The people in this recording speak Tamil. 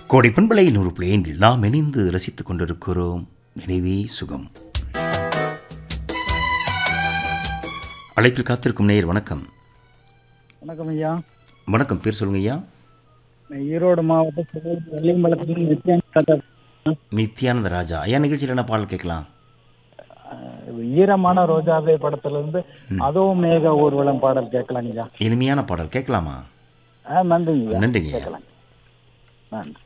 கோடை பண்பலை நூறு பிளேனில் நாம் இணைந்து ரசித்துக் கொண்டிருக்கிறோம் நினைவே சுகம் அழைப்பில் காத்திருக்கும் நேயர் வணக்கம் வணக்கம் ஐயா வணக்கம் பேர் சொல்லுங்க ஐயா நான் ஈரோடு மாவட்டம் வெள்ளியம்பலத்திலிருந்து நித்யானந்தா நித்யானந்த ராஜா ஐயா நிகழ்ச்சியில் என்ன பாடல் கேட்கலாம் அஹ், ஈரமான ரோஜாவே படத்துல இருந்து அதுவும் மேக ஊர்வலம் பாடல் கேட்கலாங்க ஐயா இனிமையான பாடல் கேட்கலாமா ஆ நன்றிங்க ஐயா நன்றிங்க ஐயா கேட்கலாம் நன்றி